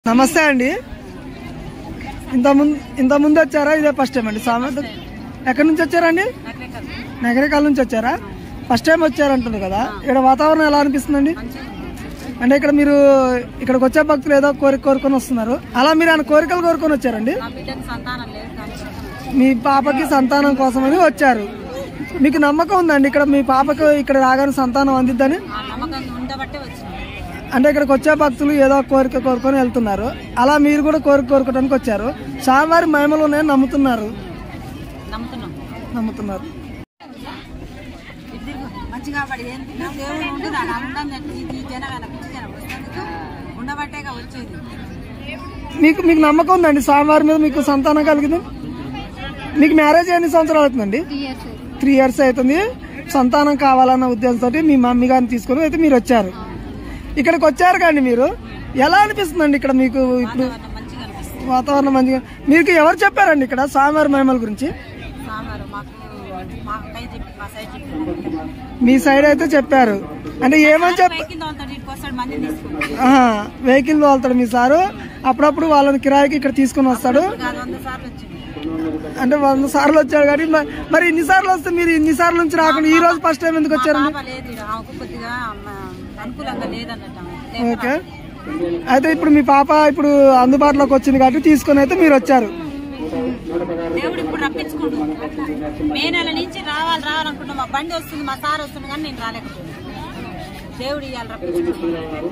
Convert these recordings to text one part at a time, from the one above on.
నమస్తే అండి ఇంత ముందు ఇంత ముందు వచ్చారా ఇదే ఫస్ట్ టైం అండి సామెత ఎక్కడి నుంచి వచ్చారండి నగరికాల నుంచి వచ్చారా ఫస్ట్ టైం వచ్చారంటుంది కదా ఇక్కడ వాతావరణం ఎలా అనిపిస్తుందండి అంటే ఇక్కడ మీరు ఇక్కడికి వచ్చే భక్తులు ఏదో కోరిక కోరుకొని వస్తున్నారు అలా మీరు ఆయన కోరికలు కోరుకొని వచ్చారండి నా బిడ్డకు సంతానం లేదు కానీ మీ పాపకి సంతానం కోసమని వచ్చారు మీకు నమ్మకం ఉందండి ఇక్కడ మీ పాపకు ఇక్కడ రాగానే సంతానం అందిద్దని ఆ నమ్మకం ఉండబట్టే వచ్చింది అంటే ఇక్కడికి వచ్చే భక్తులు ఏదో కోరిక కోరుకొని వెళ్తున్నారు అలా మీరు కూడా కోరిక కోరుకోవడానికి వచ్చారు స్వామివారి మహిమలు ఉన్నాయని నమ్ముతున్నారు నమ్ముతున్నాం నమ్ముతున్నారు ఇద్దరు మంచిగా పడి ఏం తిన్నా దేవుడు ఉండి నా నమ్మకం ఇది జనం పిచ్చి జనం వస్తుంది ఉండబట్టేగా వచ్చేది మీకు మీకు నమ్మకం ఉందండి స్వామివారి మీద మీకు సంతానం కలిగింది మీకు మ్యారేజ్ ఎన్ని సంవత్సరాలు అవుతుందండి త్రీ ఇయర్స్ అవుతుంది సంతానం కావాలన్న ఉద్దేశంతో మీ మమ్మీ గారిని తీసుకొని అయితే మీరు వచ్చారు ఇక్కడికి వచ్చారు కానీ మీరు ఎలా అనిపిస్తుందండి ఇక్కడ మీకు ఇప్పుడు వాతావరణం మంచిగా అనిపిస్తుంది వాతావరణం మంచిగా మీకు ఎవరు చెప్పారండి ఇక్కడ స్వామివారి మహిమల గురించి సాంబారు మాకు మా అక్కయ్య చెప్పి మా సైడ్ చెప్పి మీ సైడ్ అయితే చెప్పారు అంటే ఏమని చెప్ప కింద ఉంటాడు ఇక్కడికి వస్తాడు మంది తీసుకుంటాడు ఆహా, వెహికల్ తోలుతాడు మీ సారు అప్పుడప్పుడు వాళ్ళని కిరాయికి ఇక్కడ తీసుకొని వస్తాడు కాదు వంద సార్లు వచ్చింది అంటే వంద సార్లు వచ్చాడు కానీ మ- మరి ఇన్ని సార్లు వస్తే మీరు ఇన్ని సార్లు నుంచి రాకుండా ఈ రోజు ఫస్ట్ టైం ఎందుకు వచ్చారు పాప లేదు ఈడ. ఆమెకు కొద్దిగా మ- అనుకూలంగా లేదన్నట్టు ఆమె. ఓకే అయితే ఇప్పుడు మీ పాప ఇప్పుడు అందుబాటులోకి వచ్చింది కాబట్టి తీసుకొని అయితే మీరు వచ్చారు దేవుడు ఇప్పుడు రప్పించుకోండు మే నెల నుంచి రావాలి రావాలనుకుంటున్నా మా బండి వస్తుంది మా సార్ వస్తుంది కానీ నేను రాలేకపోయాను దేవుడు ఇవాళ రప్పించుకోండు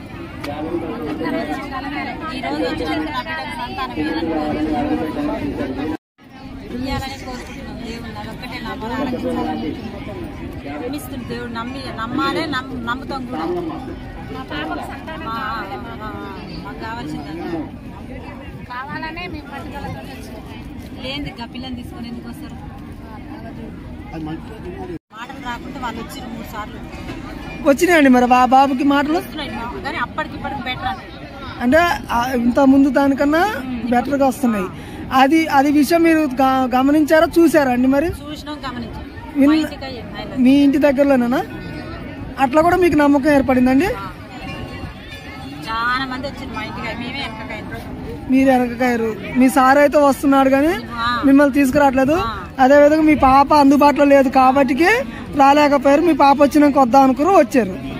ఈ రోజు వచ్చినందుకు నా బిడ్డకు సంతానం ఇవ్వాలని కోరుకుంటున్నాను. ఇవ్వాలని కోరుకుంటున్నాం దేవుడు అదొక్కటే నా మొర ఆలకించాలని నమ్మిస్తుంది దేవుడు నమ్మి నమ్మాలే నమ్- నమ్ముతాం కూడా మా- మా- మాకు కావాల్సిందంతా కావాలనే మేము పట్టుదలతో వచ్చినాం లేని గా పిల్లని తీసుకొని ఎందుకు వస్తారు మాటలు రాకుండా వాళ్ళు వచ్చిరు మూడు సార్లు వచ్చినాయండి మరి ఆ బాబుకి మాటలు వస్తున్నాయి మాకు కానీ అప్పటికి ఇప్పటికి బెటర్ అంటే అంటే ఆ ఇంత ముందు దానికన్నా బెటర్ గా వస్తున్నాయి అది అది విషయం మీరు గ- గమనించారా చూసారా అండి మరి చూసినాం గమనించాం విన్- మా ఇంటికి అయ్యింది ఆయన. మీ ఇంటి దగ్గరలోనేనా అట్లా కూడా మీకు నమ్మకం ఏర్పడిందండి చాలా మంది వచ్చింది మా ఇంటికి మేమే వెనకకైనా మీరు వెనకకాయరు మీ సార్ అయితే వస్తున్నాడు కానీ ఆ. మిమ్మల్ని తీసుకురావట్లేదు అదే విధంగా మీ పాప అందుబాటులో లేదు కాబట్టి రాలేకపోయారు మీ పాప వచ్చినాక వద్దాం అనుకుని వచ్చారు